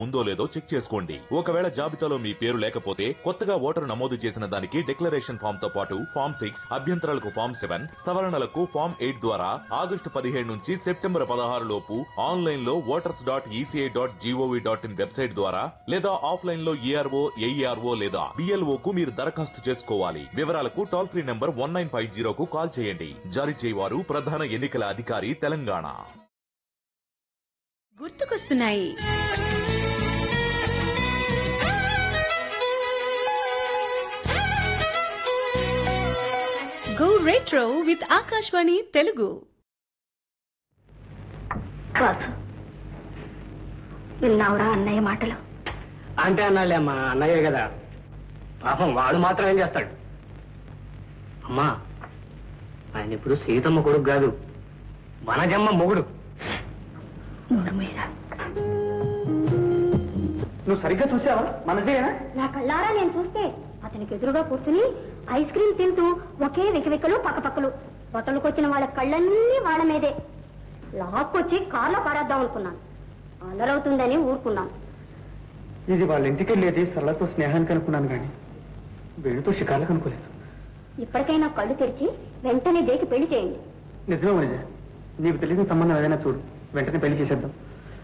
ఉందో లేదో చెక్ చేసుకోండి ఒకవేళ జాబితాలో మీ పేరు లేకపోతే కొత్తగా ఓటరు నమోదు చేసిన దానికి డిక్లరేషన్ ఫామ్ తో పాటు ఫామ్ సిక్స్ అభ్యంతరాలకు ఫామ్ సెవెన్ సవరణలకు ఫామ్ ఎయిట్ ద్వారా ఆగస్టు పదిహేడు నుంచి సెప్టెంబర్ పదహారు లోపు ఆన్లైన్ లో voters dot ECI dot G O V dot in website ద్వారా లేదా ఆఫ్లైన్ లో ఈఆర్ఓ ఏఈఆర్ఓ లేదా బిఎల్ఓ కు మీరు దరఖాస్తు చేసుకోవాలి వివరాలకు toll free number one nine five జీరోకు కాల్ చేయండి జారీ చేయవారు ప్రధాన ఎన్నికల అధికారి తెలంగాణ గుర్తుకొస్తున్నాయి go retro with Akashvani Telugu Vasu విన్నావురా అన్నయ్య మాటలు అంటే అన్నాళ్ళే అమ్మా అన్నయ్యే కదా పాపం వాడు మాత్రం ఏం చేస్తాడు అమ్మా ఆయన ఇప్పుడు సీతమ్మ కొడుకు కాదు వనజమ్మ మొగుడు నోరుమీరా నువ్వు సరిగ్గా చూసావా మనజేనా నా కళ్ళారా నేను చూస్తే అతనికి ఎదురుగా కూర్చుని ఐస్ క్రీమ్ తింటూ ఒకే వెకివెక్కలు పక్కపక్కలు బొట్టలకొచ్చిన వాళ్ళ కళ్ళన్నీ వాళ్ళ మీదే లాక్కొచ్చి కార్లో పారేద్దాం అనుకున్నాను అల్లరవుతుందని ఊరుకున్నాను ఇది వాళ్ళ ఇంటికి వెళ్ళేది సరళతో స్నేహానికి అనుకున్నాను కానీ వీడితో షికార్లకు అనుకోలేదు ఇప్పటికైనా కళ్ళు తెరిచి వెంటనే జైకి పెళ్లి చేయండి నిజమే మనజ నీకు తెలియని సంబంధం ఏదైనా చూడు వెంటనే పెళ్లి చేసేద్దాం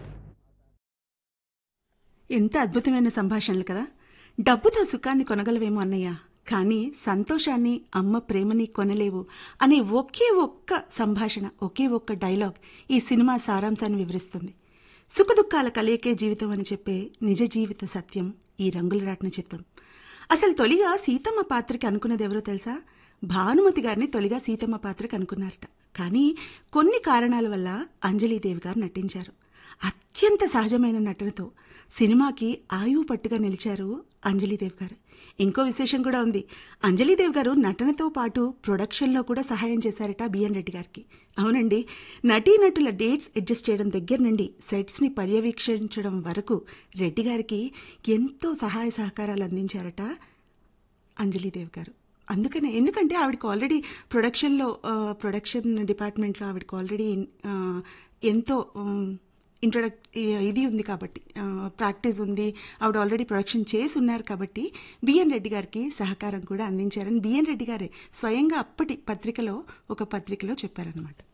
ఎంత అద్భుతమైన సంభాషణలు కదా డబ్బుతో సుఖాన్ని కొనగలవేమో అన్నయ్య కానీ సంతోషాన్ని అమ్మ ప్రేమని కొనలేవు అనే ఒకే ఒక్క సంభాషణ ఒకే ఒక్క డైలాగ్ ఈ సినిమా సారాంశాన్ని వివరిస్తుంది సుఖదుఖాల కలయికే జీవితం అని చెప్పే నిజ జీవిత సత్యం ఈ రంగుల రాట్న చిత్రం అసలు తొలిగా సీతమ్మ పాత్రకి అనుకున్నది ఎవరో తెలుసా భానుమతి గారిని తొలిగా సీతమ్మ పాత్రకి అనుకున్నారట కానీ కొన్ని కారణాల వల్ల అంజలీదేవి గారు నటించారు అత్యంత సహజమైన నటనతో సినిమాకి ఆయువు పట్టుగా నిలిచారు అంజలీదేవి గారు ఇంకో విశేషం కూడా ఉంది అంజలీదేవి గారు నటనతో పాటు ప్రొడక్షన్లో కూడా సహాయం చేశారట బిఎన్ రెడ్డి గారికి అవునండి నటీనటుల డేట్స్ అడ్జస్ట్ చేయడం దగ్గర నుండి సెట్స్ని పర్యవేక్షించడం వరకు రెడ్డి గారికి ఎంతో సహాయ సహకారాలు అందించారట అంజలీదేవి గారు అందుకనే ఎందుకంటే ఆవిడకి ఆల్రెడీ ప్రొడక్షన్లో ఆ, ప్రొడక్షన్ డిపార్ట్మెంట్లో ఆవిడకి ఆల్రెడీ ఆ, ఎంతో ఇంట్రొడక్ ఇది ఉంది కాబట్టి ఆ, ప్రాక్టీస్ ఉంది ఆవిడ ఆల్రెడీ ప్రొడక్షన్ చేసి ఉన్నారు కాబట్టి బిఎన్ రెడ్డి గారికి సహకారం కూడా అందించారని బిఎన్ రెడ్డి గారే స్వయంగా అప్పటి పత్రికలో ఒక పత్రికలో చెప్పారనమాట